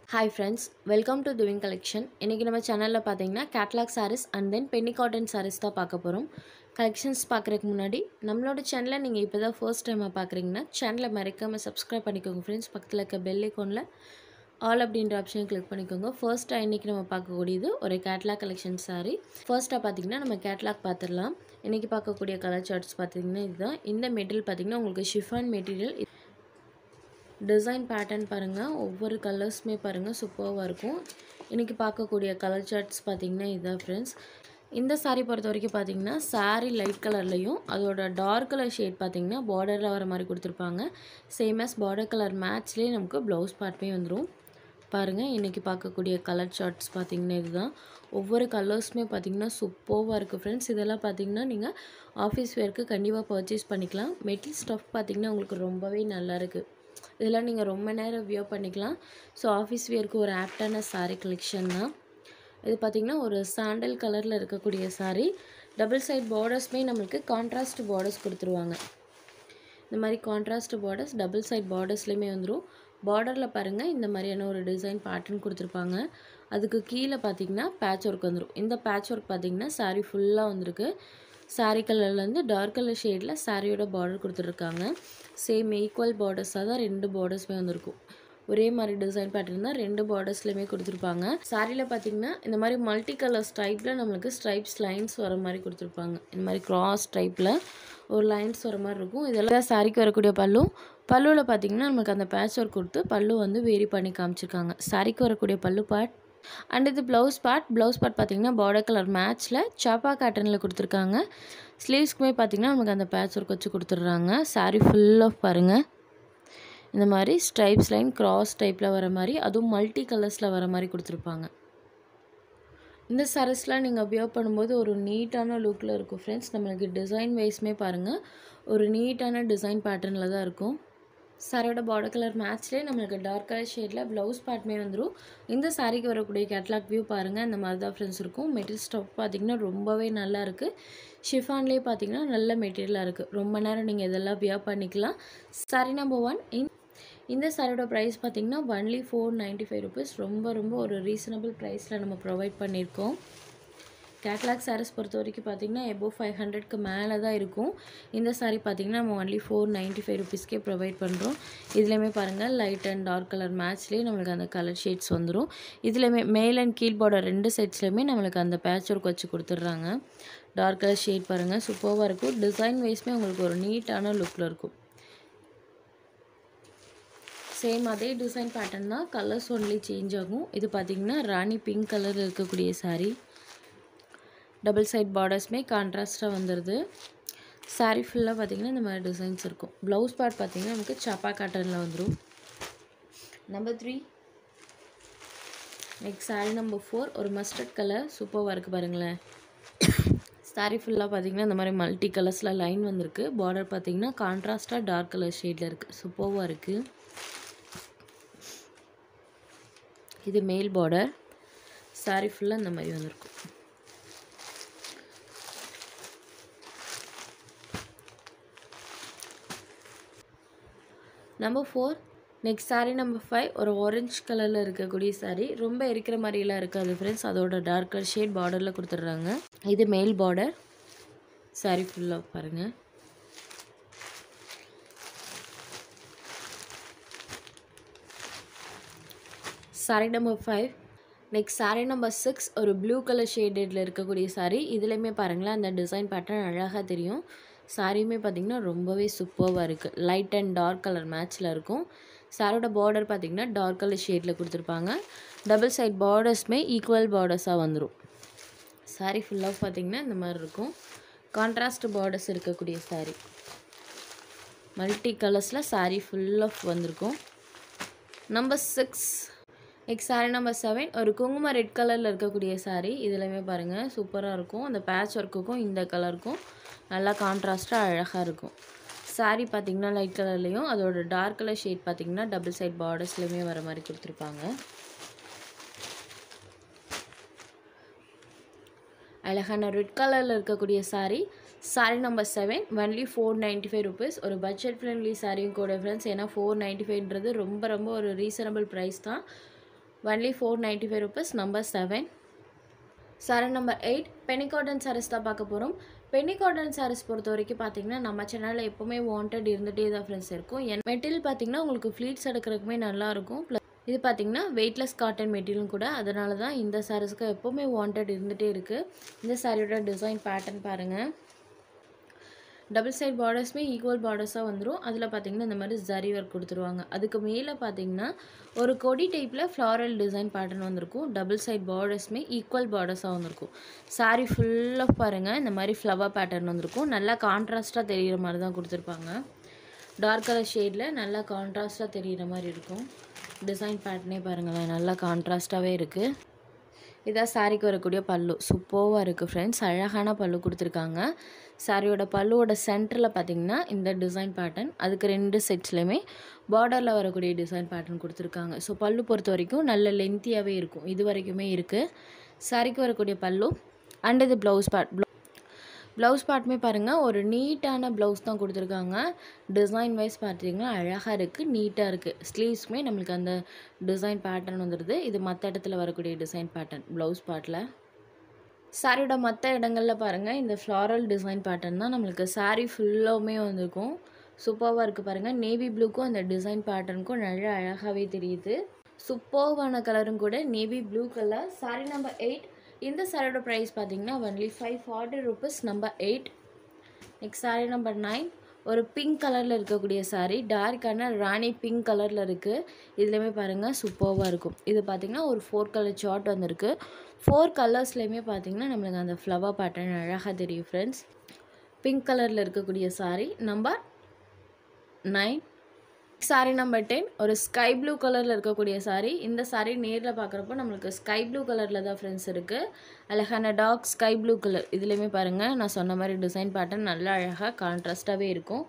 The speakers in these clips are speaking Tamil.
ஹாய் ஃப்ரெண்ட்ஸ் வெல்கம் டு துவிங் கலெக்ஷன் இன்றைக்கி நம்ம சேனலில் பார்த்தீங்கன்னா கேட்லாக் சாரீஸ் அண்ட் தென் பென்னி காட்டன் சாரீஸ் தான் பார்க்க போகிறோம் கலெக்ஷன்ஸ் பார்க்குறதுக்கு முன்னாடி நம்மளோட சேனலை நீங்கள் இப்போ தான் ஃபர்ஸ்ட் டைமாக பார்க்குறீங்கன்னா சேனலை மறக்காமல் சப்ஸ்கிரைப் பண்ணிக்கோங்க ஃப்ரெண்ட்ஸ் பக்கத்தில் இருக்க பெல் ஐக்கானில் ஆல் அப்படின்ற ஆப்ஷனை கிளிக் பண்ணிக்கோங்க ஃபர்ஸ்ட்டாக இன்றைக்கி நம்ம பார்க்கக்கூடியது ஒரு கேட்லாக் கலெக்ஷன் சாரீ ஃபர்ஸ்ட்டாக பார்த்தீங்கன்னா நம்ம கேட்லாக் பார்த்துடலாம் இன்றைக்கி பார்க்கக்கூடிய கலர் சார்ட்ஸ் பார்த்தீங்கன்னா இதுதான் இந்த மெட்டீரியல் பார்த்தீங்கன்னா உங்களுக்கு ஷிஃபான் மெட்டீரியல் டிசைன் பேட்டர்ன் பாருங்கள் ஒவ்வொரு கலர்ஸுமே பாருங்கள் சூப்பராக இருக்கும் இன்றைக்கி பார்க்கக்கூடிய கலர் சார்ட்ஸ் பார்த்திங்கன்னா இதுதான் ஃப்ரெண்ட்ஸ் இந்த சாரீ பொறுத்த வரைக்கும் பார்த்தீங்கன்னா சாரீ லைட் கலர்லேயும் அதோட டார்க் கலர் ஷேட் பார்த்திங்கன்னா பார்டரில் வர மாதிரி கொடுத்துருப்பாங்க சேம் as பார்டர் கலர் மேட்ச்லேயே நமக்கு ப்ளவுஸ் பார்ட்டுமே வந்துடும் பாருங்கள் இன்றைக்கி பார்க்கக்கூடிய கலர் சார்ட்ஸ் பார்த்திங்கன்னா இதுதான் ஒவ்வொரு கலர்ஸுமே பார்த்திங்கன்னா சூப்பராக இருக்குது ஃப்ரெண்ட்ஸ் இதெல்லாம் பார்த்திங்கன்னா நீங்கள் ஆஃபீஸ் வேர்க்கு கண்டிப்பாக பர்ச்சேஸ் பண்ணிக்கலாம் மெட்டீரியல் ஸ்டஃப் பார்த்திங்கன்னா உங்களுக்கு ரொம்பவே நல்லா இருக்குது இதெல்லாம் நீங்கள் ரொம்ப நேரம் வியோ பண்ணிக்கலாம் ஸோ ஆஃபீஸ் வியருக்கு ஒரு ஆப்டான சாரீ கலெக்ஷன் தான் இது பார்த்திங்கன்னா ஒரு சாண்டல் கலரில் இருக்கக்கூடிய சாரீ டபுள் சைட் பார்டர்ஸ்மே நம்மளுக்கு கான்ட்ராஸ்ட் பார்டர்ஸ் கொடுத்துருவாங்க இந்த மாதிரி கான்ட்ராஸ்ட் பார்டர்ஸ் டபுள் சைட் பார்டர்ஸ்லேயுமே வந்துடும் பார்டரில் பாருங்கள் இந்த மாதிரியான ஒரு டிசைன் பேட்டர்ன் கொடுத்துருப்பாங்க அதுக்கு கீழே பார்த்தீங்கன்னா பேட்ச் ஒர்க் வந்துடும் இந்த பேட்ச் ஒர்க் பார்த்தீங்கன்னா சாரீ ஃபுல்லாக வந்திருக்கு சாரீ கலர்லேருந்து டார்க் கலர் ஷேடில் சாரியோட பார்டர் கொடுத்துருக்காங்க சேம் ஈக்குவல் பார்டர்ஸாக தான் ரெண்டு பார்டர்ஸுமே வந்திருக்கும் ஒரே மாதிரி டிசைன் பேட்டர்ன் தான் ரெண்டு பார்டர்ஸ்லையுமே கொடுத்துருப்பாங்க சாரியில் பார்த்தீங்கன்னா இந்த மாதிரி மல்டி கலர் ஸ்டைப்பில் நம்மளுக்கு ஸ்ட்ரைப்ஸ் லைன்ஸ் வர மாதிரி கொடுத்துருப்பாங்க இந்த மாதிரி கிராஸ் டைப்பில் ஒரு லைன்ஸ் வர மாதிரி இருக்கும் இதெல்லாம் சாரிக்கு வரக்கூடிய பல்லு பல்லுவில் பார்த்தீங்கன்னா நமக்கு அந்த பேட்ச் ஒர்க் கொடுத்து பல்லு வந்து வேரி பண்ணி காமிச்சிருக்காங்க சாரிக்கு வரக்கூடிய பல்லு பார்ட் அண்ட் இது ப்ளவுஸ் பார்ட் ப்ளவுஸ் பார்ட் பார்த்தீங்கன்னா பார்டர் கலர் மேட்ச்சில் சாப்பா காட்டனில் கொடுத்துருக்காங்க ஸ்லீவ்ஸ்க்குமே பார்த்தீங்கன்னா நமக்கு அந்த பேட்ச் ஒர்க் வச்சு கொடுத்துட்றாங்க சாரீ ஃபுல் ஆஃப் பாருங்கள் இந்த மாதிரி ஸ்ட்ரைப்ஸ் லைன் கிராஸ் டைப்பில் வர மாதிரி அதுவும் மல்டி கலர்ஸில் வர மாதிரி கொடுத்துருப்பாங்க இந்த சாரீஸ்லாம் நீங்கள் வியர் பண்ணும்போது ஒரு நீட்டான லுக்கில் இருக்கும் ஃப்ரெண்ட்ஸ் நம்மளுக்கு டிசைன் வைஸ்மே பாருங்கள் ஒரு நீட்டான டிசைன் பேட்டர்னில் தான் இருக்கும் சாரியோட பார்டர் கலர் மேட்ச்லேயே நம்மளுக்கு டார்க் கலர் ஷேடில் ப்ளவுஸ் பார்ட்மே வந்துடும் இந்த சாரிக்கு வரக்கூடிய கேட்லாக் வியூ பாருங்கள் இந்த மாதிரி தான் ஃப்ரெண்ட்ஸ் இருக்கும் மெட்டீரியல் ஸ்டஃப் பார்த்திங்கன்னா ரொம்பவே நல்லா இருக்குது ஷிஃபான்லேயே பார்த்தீங்கன்னா நல்ல மெட்டீரியலாக இருக்குது ரொம்ப நேரம் நீங்கள் இதெல்லாம் வியர் பண்ணிக்கலாம் சாரி நம்பர் ஒன் இன் இந்த சாரியோட ப்ரைஸ் பார்த்திங்கன்னா only four ninety five rupees ரொம்ப ரொம்ப ஒரு ரீசனபிள் ப்ரைஸில் நம்ம ப்ரொவைட் பண்ணியிருக்கோம் கேட்லாக் சாரீஸ் பொறுத்த வரைக்கும் பார்த்திங்கன்னா எபோவ் ஃபைவ் ஹண்ட்ரட்க்கு மேலே தான் இருக்கும் இந்த சாரீ பார்த்திங்கன்னா நம்ம ஒன்லி ஃபோர் நைன்ட்டி ஃபைவ் ருபீஸ்க்கே ப்ரொவைட் பண்ணுறோம் இதுலேயுமே பாருங்கள் லைட் அண்ட் டார்க் கலர் மேட்ச்லேயே நம்மளுக்கு அந்த கலர் ஷேட்ஸ் வந்துடும் இதுலேயுமே மேல் அண்ட் கீழ் பார்டர் ரெண்டு செட்ஸ்லையுமே நம்மளுக்கு அந்த பேட்ச் ஒர்க் வச்சு கொடுத்துட்றாங்க டார்க் கலர் ஷேட் பாருங்கள் சூப்பராக இருக்கும் டிசைன் வைஸ்மே உங்களுக்கு ஒரு நீட்டான லுக்கில் இருக்கும் சேம் அதே டிசைன் பேட்டர்ன் தான் கலர்ஸ் ஒன்லி சேஞ்ச் ஆகும் இது பார்த்திங்கன்னா ராணி பிங்க் கலர் இருக்கக்கூடிய சாரீ டபுள் சைட் பார்டர்ஸ்மே கான்ட்ராஸ்ட்டாக வந்துடுது சாரீ ஃபுல்லாக பார்த்திங்கன்னா இந்த மாதிரி டிசைன்ஸ் இருக்கும் ப்ளவுஸ் பார்ட் பார்த்திங்கன்னா நமக்கு சப்பா காட்டனில் வந்துடும் number three next sari number four ஒரு மஸ்டர்ட் கலர் சூப்பராக இருக்குது பாருங்களேன் சாரீ ஃபுல்லாக பார்த்திங்கன்னா இந்த மாதிரி மல்டி கலர்ஸில் லைன் வந்திருக்கு பார்டர் பார்த்திங்கன்னா கான்ட்ராஸ்ட்டாக டார்க் கலர் ஷேடில் இருக்குது சூப்பராக இருக்குது இது மேல் பார்டர் சாரீ ஃபுல்லாக இந்த மாதிரி வந்திருக்கும் number four next sari number five ஒரு ஆரஞ்ச் கலரில் இருக்கக்கூடிய சாரீ ரொம்ப இருக்கிற மாதிரிலாம் இருக்காது ஃப்ரெண்ட்ஸ் அதோட டார்க்கர் ஷேட் பார்டரில் கொடுத்துட்றாங்க இது மேல் பார்டர் சாரீ ஃபுல்லாக பாருங்கள் sari number five next sari number six ஒரு ப்ளூ கலர் ஷேடடில் இருக்கக்கூடிய சாரீ இதுலேயுமே பாருங்களேன் அந்த டிசைன் பேட்டர்ன் அழகாக தெரியும் சாரியுமே பார்த்திங்கன்னா ரொம்பவே சூப்பராக இருக்குது லைட் அண்ட் டார்க் கலர் மேட்ச்சில் இருக்கும் சாரோட பார்டர் பார்த்திங்கன்னா டார்க் கலர் ஷேடில் கொடுத்துருப்பாங்க டபுள் சைட் பார்டர்ஸ்மே ஈக்குவல் பார்டர்ஸாக வந்துடும் சாரீ ஃபுல்லாக பார்த்திங்கன்னா இந்த மாதிரி இருக்கும் கான்ட்ராஸ்ட் பார்டர்ஸ் இருக்கக்கூடிய சாரீ மல்டி கலர்ஸில் சாரீ ஃபுல் ஆஃப் வந்திருக்கும் number six next sari number seven ஒரு குங்குமம் ரெட் கலரில் இருக்கக்கூடிய சாரீ இதுலையுமே பாருங்கள் சூப்பராக இருக்கும் அந்த பேட்ச் ஒர்க்குக்கும் இந்த கலருக்கும் நல்லா கான்ட்ராஸ்ட்டாக அழகாக இருக்கும் சாரீ பார்த்திங்கன்னா லைட் கலர்லேயும் அதோட டார்க் கலர் ஷேட் பார்த்திங்கன்னா டபுள் சைட் பார்டர்ஸ்லையுமே வர மாதிரி கொடுத்துருப்பாங்க அழகான ரெட் கலரில் இருக்கக்கூடிய sari sari number seven only four ninety five rupees ஒரு பட்ஜெட் ஃப்ரெண்ட்லி சாரியும் கூட ஃப்ரெண்ட்ஸ் ஏன்னா ஃபோர் நைன்ட்டி ஃபைவ்ன்றது ரொம்ப ரொம்ப ஒரு ரீசனபிள் ப்ரைஸ் தான் only four ninety five rupees number seven sari number eight பெனி காட்டன் சாரீஸ் தான் பார்க்க போகிறோம் பெனி காட்டன் சாரீஸ் பொறுத்த வரைக்கும் பார்த்தீங்கன்னா நம்ம சேனலில் எப்போவுமே வாண்டட் இருந்துகிட்டே தான் ஃப்ரெண்ட்ஸ் இருக்கும் என் மெட்டீரியல் பார்த்தீங்கன்னா உங்களுக்கு ஃப்ளீட்ஸ் எடுக்கிறதுக்குமே நல்லாயிருக்கும் ப்ளஸ் இது பார்த்தீங்கன்னா வெயிட்லெஸ் காட்டன் மெட்டீரியலும் கூட அதனால தான் இந்த சாரீஸ்க்கு எப்போவுமே வாண்டட் இருந்துகிட்டே இருக்குது இந்த சாரியோட டிசைன் பேட்டர்ன் பாருங்கள் டபுள் சைட் பார்டர்ஸுமே ஈக்குவல் பார்டர்ஸாக வந்துடும் அதில் பார்த்தீங்கன்னா இந்த மாதிரி ஜரி ஒர்க் கொடுத்துருவாங்க அதுக்கு மேலே பார்த்தீங்கன்னா ஒரு கொடி டைப்பில் ஃப்ளாரல் டிசைன் பேட்டர்ன் வந்திருக்கும் டபுள் சைட் பார்டர்ஸுமே ஈக்குவல் பார்டர்ஸாக வந்திருக்கும் சாரீ ஃபுல்லாக பாருங்கள் இந்த மாதிரி ஃப்ளவர் பேட்டர்ன் வந்திருக்கும் நல்லா கான்ட்ராஸ்ட்டாக தெரிகிற மாதிரி தான் கொடுத்துருப்பாங்க டார்க் கலர் ஷேடில் நல்லா கான்ட்ராஸ்ட்டாக தெரிகிற மாதிரி இருக்கும் டிசைன் பேட்டர்னே பாருங்களேன் நல்லா கான்ட்ராஸ்ட்டாகவே இருக்குது இதான் சாரிக்கு வரக்கூடிய பல்லு சூப்பராக இருக்குது ஃப்ரெண்ட்ஸ் அழகான பல்லு கொடுத்துருக்காங்க சாரியோட பல்லுவோட சென்டரில் பார்த்தீங்கன்னா இந்த டிசைன் பேட்டர்ன் அதுக்கு ரெண்டு செட்ஸ்லையுமே பார்டரில் வரக்கூடிய டிசைன் பேட்டர்ன் கொடுத்துருக்காங்க ஸோ பல்லு பொறுத்த வரைக்கும் நல்ல லென்த்தியாகவே இருக்கும் இது வரைக்குமே இருக்குது சாரிக்கு வரக்கூடிய பல்லு அண்ட் இது ப்ளவுஸ் பேட் ப்ளவுஸ் பார்ட்டுமே பாருங்கள் ஒரு நீட்டான ப்ளவுஸ் தான் கொடுத்துருக்காங்க டிசைன் வைஸ் பார்த்தீங்கன்னா அழகாக இருக்குது நீட்டாக இருக்குது ஸ்லீவ்ஸுமே நம்மளுக்கு அந்த டிசைன் பேட்டர்ன் வந்துடுது இது மற்ற இடத்துல வரக்கூடிய டிசைன் பேட்டர்ன் ப்ளவுஸ் பார்ட்டில் சாரியோட மற்ற இடங்களில் பாருங்கள் இந்த ஃப்ளாரல் டிசைன் பேட்டர்ன் தான் நம்மளுக்கு சாரீ ஃபுல்லாகவுமே வந்திருக்கும் சூப்பராக இருக்குது பாருங்கள் நேவி ப்ளூக்கும் அந்த டிசைன் பேட்டர்னுக்கும் நல்லா அழகாகவே தெரியுது சூப்பர்வான கலரும் கூட navy blue colour sari number eight இந்த சாரியோட ப்ரைஸ் பார்த்தீங்கன்னா only five forty rupees number eight next sari number nine ஒரு பிங்க் கலரில் இருக்கக்கூடிய சாரீ டார்க்கான ராணி பிங்க் கலரில் இருக்குது இதுலேயுமே பாருங்கள் சூப்பர்வாக இருக்கும் இது பார்த்திங்கன்னா ஒரு ஃபோர் கலர் சார்ட் வந்திருக்கு ஃபோர் கலர்ஸ்லேயுமே பார்த்திங்கன்னா நம்மளுக்கு அந்த ஃப்ளவர் பேட்டர்ன் அழகாக தெரியும் ஃப்ரெண்ட்ஸ் பிங்க் கலரில் இருக்கக்கூடிய sari number nine sari number ten ஒரு ஸ்கை ப்ளூ கலரில் இருக்கக்கூடிய சாரீ இந்த சாரீ நேரில் பார்க்குறப்போ நம்மளுக்கு ஸ்கை ப்ளூ கலரில் தான் ஃப்ரெண்ட்ஸ் இருக்குது அழகான டார்க் ஸ்கை ப்ளூ கலர் இதுலேயுமே பாருங்கள் நான் சொன்ன மாதிரி டிசைன் பேட்டர்ன் நல்லா அழகாக கான்ட்ராஸ்ட்டாகவே இருக்கும்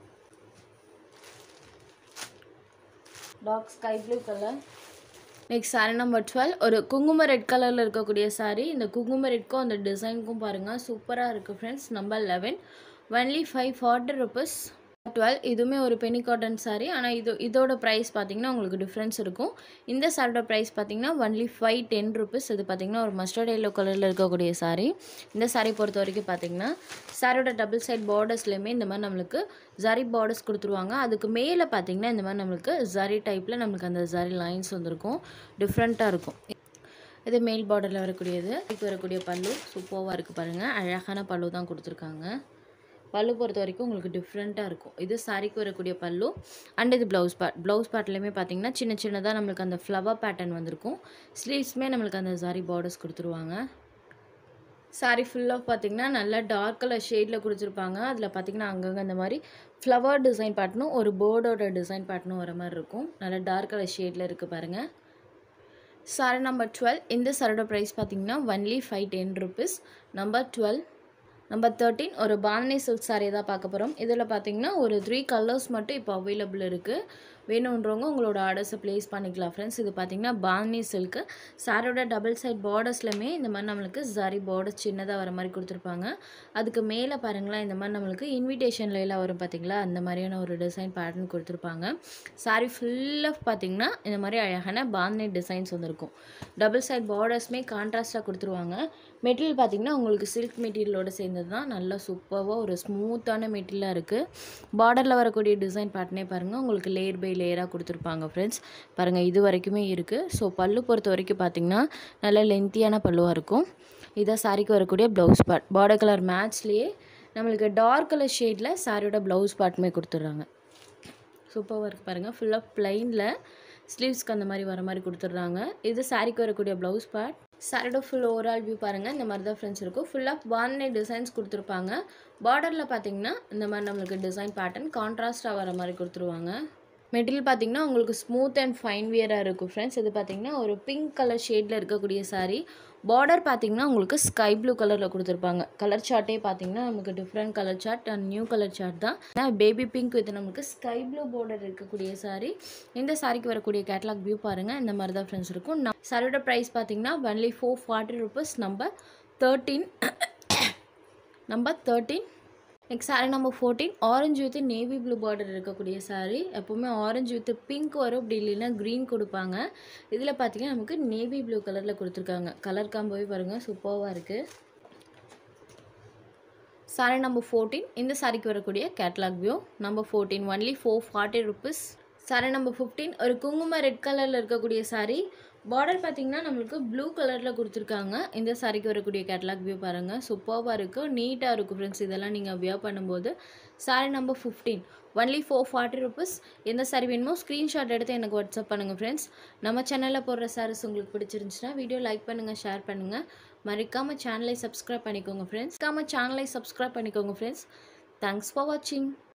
dark sky blue colour next sari number twelve ஒரு குங்கும ரெட் கலரில் இருக்கக்கூடிய சாரீ இந்த குங்கும ரெட்க்கும் அந்த டிசைனுக்கும் பாருங்கள் சூப்பராக இருக்குது friends number eleven only five forty rupees twelve இதுவுமே ஒரு பெனி காட்டன் சாரீ ஆனால் இது இதோட ப்ரைஸ் பார்த்தீங்கன்னா உங்களுக்கு டிஃப்ரென்ஸ் இருக்கும் இந்த சாரியோட ப்ரைஸ் பார்த்தீங்கன்னா ஒன்லி ஃபைவ் டென் ருபீஸ் இது பார்த்தீங்கன்னா ஒரு மஸ்டர்ட் எல்லோ கலரில் இருக்கக்கூடிய சாரீ இந்த சாரீ பொறுத்த வரைக்கும் பார்த்தீங்கன்னா சாரியோட டபுள் சைட் பார்டர்ஸ்லையுமே இந்த மாதிரி நம்மளுக்கு ஜரி பார்டர்ஸ் கொடுத்துருவாங்க அதுக்கு மேலே பார்த்தீங்கன்னா இந்த மாதிரி நம்மளுக்கு ஜரி டைப்பில் நம்மளுக்கு அந்த ஜரி லைன்ஸ் வந்திருக்கும் டிஃப்ரெண்ட்டாக இருக்கும் இது மேல் பார்டரில் வரக்கூடியது இதுக்கு வரக்கூடிய பல்லு சூப்பராக இருக்குது பாருங்கள் அழகான பல்லு தான் கொடுத்துருக்காங்க பல்லு பொறுத்த வரைக்கும் உங்களுக்கு டிஃப்ரெண்ட்டாக இருக்கும் இது சாரிக்கு வரக்கூடிய பல்லு அண்ட் இது ப்ளவுஸ் பார்ட் ப்ளவுஸ் பார்ட்லேயுமே பார்த்தீங்கன்னா சின்ன சின்னதாக நம்மளுக்கு அந்த ஃப்ளவர் பேட்டர்ன் வந்திருக்கும் ஸ்லீவ்ஸுமே நம்மளுக்கு அந்த சாரி பார்டர்ஸ் கொடுத்துருவாங்க சாரி ஃபுல்லாக பார்த்தீங்கன்னா நல்லா டார்க் கலர் ஷேடில் கொடுத்துருப்பாங்க அதில் பார்த்தீங்கன்னா அங்கங்கே அந்த மாதிரி ஃப்ளவர் டிசைன் பேட்டர்னும் ஒரு போர்டோட டிசைன் பேட்டர்னும் வர மாதிரி இருக்கும் நல்லா டார்க் கலர் ஷேடில் இருக்குது பாருங்கள் சாரி நம்பர் டுவெல் இந்த சாரோட ப்ரைஸ் பார்த்தீங்கன்னா only five ten rupees number twelve number thirteen ஒரு பாந்தினி சில்க் சாரீ தான் பார்க்க போகிறோம் இதில் பார்த்தீங்கன்னா ஒரு த்ரீ கலர்ஸ் மட்டும் இப்போ அவைலபிள் இருக்குது வேணுன்றவங்க உங்களோட ஆர்டர்ஸை ப்ளேஸ் பண்ணிக்கலாம் ஃப்ரெண்ட்ஸ் இது பார்த்தீங்கன்னா பாந்தினி சில்க்கு சாரியோட டபுள் சைட் பார்டர்ஸ்லையுமே இந்த மாதிரி நம்மளுக்கு சாரி பார்டர்ஸ் சின்னதாக வர மாதிரி கொடுத்துருப்பாங்க அதுக்கு மேலே பாருங்களேன் இந்த மாதிரி நம்மளுக்கு இன்விடேஷன்ல எல்லாம் வரும் பார்த்தீங்களா அந்த மாதிரியான ஒரு டிசைன் பேட்டர்ன் கொடுத்துருப்பாங்க சாரி ஃபுல்லாக பார்த்தீங்கன்னா இந்த மாதிரி அழகான பாந்தினி டிசைன்ஸ் வந்துருக்கும் டபுள் சைட் பார்டர்ஸுமே கான்ட்ராஸ்ட்டாக கொடுத்துருவாங்க மெட்டீரியல் பார்த்தீங்கன்னா உங்களுக்கு சில்க் மெட்டீரியலோட சேர்ந்தது தான் நல்லா சூப்பராக ஒரு ஸ்மூத்தான மெட்டீரியலாக இருக்குது பார்டரில் வரக்கூடிய டிசைன் பேட்டர்னே பாருங்கள் உங்களுக்கு லேயர் பை லேயராக கொடுத்துருப்பாங்க ஃப்ரெண்ட்ஸ் பாருங்கள் இது வரைக்குமே இருக்குது ஸோ பல்லு பொறுத்த வரைக்கும் பார்த்தீங்கன்னா நல்ல லென்த்தியான பல்லுவாக இருக்கும் இதான் சாரிக்கு வரக்கூடிய ப்ளவுஸ் பார்ட் பார்டர் கலர் மேட்ச்லேயே நம்மளுக்கு டார்க் கலர் ஷேடில் சாரியோட ப்ளவுஸ் பார்ட்டுமே கொடுத்துட்றாங்க சூப்பராக இருக்குது பாருங்கள் ஃபுல்லாக ப்ளைனில் ஸ்லீவ்ஸ்க்கு அந்த மாதிரி வர மாதிரி கொடுத்துட்றாங்க இது சாரிக்கு வரக்கூடிய ப்ளவுஸ் பார்ட் சாரியோட ஃபுல் ஓவரால் வியூ பாருங்கள் இந்த மாதிரி தான் ஃப்ரெண்ட்ஸ் இருக்கும் ஃபுல்லாக பான்லே டிசைன்ஸ் கொடுத்துருப்பாங்க பார்டரில் பார்த்தீங்கன்னா இந்த மாதிரி நம்மளுக்கு டிசைன் பேட்டர்ன் கான்ட்ராஸ்ட்டாக வர மாதிரி கொடுத்துருவாங்க மெட்டீரியல் பார்த்தீங்கன்னா உங்களுக்கு ஸ்மூத் அண்ட் ஃபைன் வியராக இருக்கும் ஃப்ரெண்ட்ஸ் இது பார்த்தீங்கன்னா ஒரு பிங்க் கலர் ஷேடில் இருக்கக்கூடிய saree பார்டர் பார்த்தீங்கன்னா உங்களுக்கு ஸ்கை ப்ளூ கலரில் கொடுத்துருப்பாங்க கலர் சார்ட்டே பார்த்தீங்கன்னா நமக்கு different colour chart and new colour chart தான் பேபி பிங்க் வித் நமக்கு ஸ்கை ப்ளூ பார்டர் இருக்கக்கூடிய saree இந்த சாரிக்கு வரக்கூடிய கேட்லாக் வியூ பாருங்கள் இந்த மாதிரி தான் ஃப்ரெண்ட்ஸ் இருக்கும் சாரியோட ப்ரைஸ் பார்த்தீங்கன்னா only four forty rupees number thirteen number thirteen next sari number fourteen orange with navy blue border இருக்கக்கூடிய சாரீ எப்போவுமே ஆரஞ்சு வித் பிங்க் வரும் அப்படி இல்லைன்னா க்ரீன் கொடுப்பாங்க இதில் பார்த்தீங்கன்னா நமக்கு நேவி ப்ளூ கலரில் கொடுத்துருக்காங்க கலர் காம்போவே பாருங்கள் சூப்பராக இருக்குது சாரீ நம்பர் ஃபோர்டீன் இந்த சாரிக்கு வரக்கூடிய catalogue view number fourteen only four forty rupees sari number fifteen ஒரு குங்கும ரெட் கலரில் இருக்கக்கூடிய சாரீ பார்டர் பார்த்தீங்கன்னா நம்மளுக்கு ப்ளூ கலரில் கொடுத்துருக்காங்க இந்த சாரிக்கு வரக்கூடிய கேட்லாக் வியூ பாருங்கள் சூப்பராக இருக்குது நீட்டாக இருக்கும் ஃப்ரெண்ட்ஸ் இதெல்லாம் நீங்கள் வியர் பண்ணும்போது sari number fifteen only four forty rupees எந்த சாரி வேணுமோ ஸ்க்ரீன்ஷாட் எடுத்து எனக்கு வாட்ஸ்அப் பண்ணுங்கள் ஃப்ரெண்ட்ஸ் நம்ம சேனலில் போடுற சாரீஸ் உங்களுக்கு பிடிச்சிருந்துச்சுன்னா வீடியோ லைக் பண்ணுங்கள் ஷேர் பண்ணுங்கள் மறக்காமல் சேனலை சப்ஸ்கிரைப் பண்ணிக்கோங்க ஃப்ரெண்ட்ஸ் மறக்காமல் சேனலை சப்ஸ்கிரைப் பண்ணிக்கோங்க ஃப்ரெண்ட்ஸ் தேங்க்ஸ் ஃபார் வாட்சிங்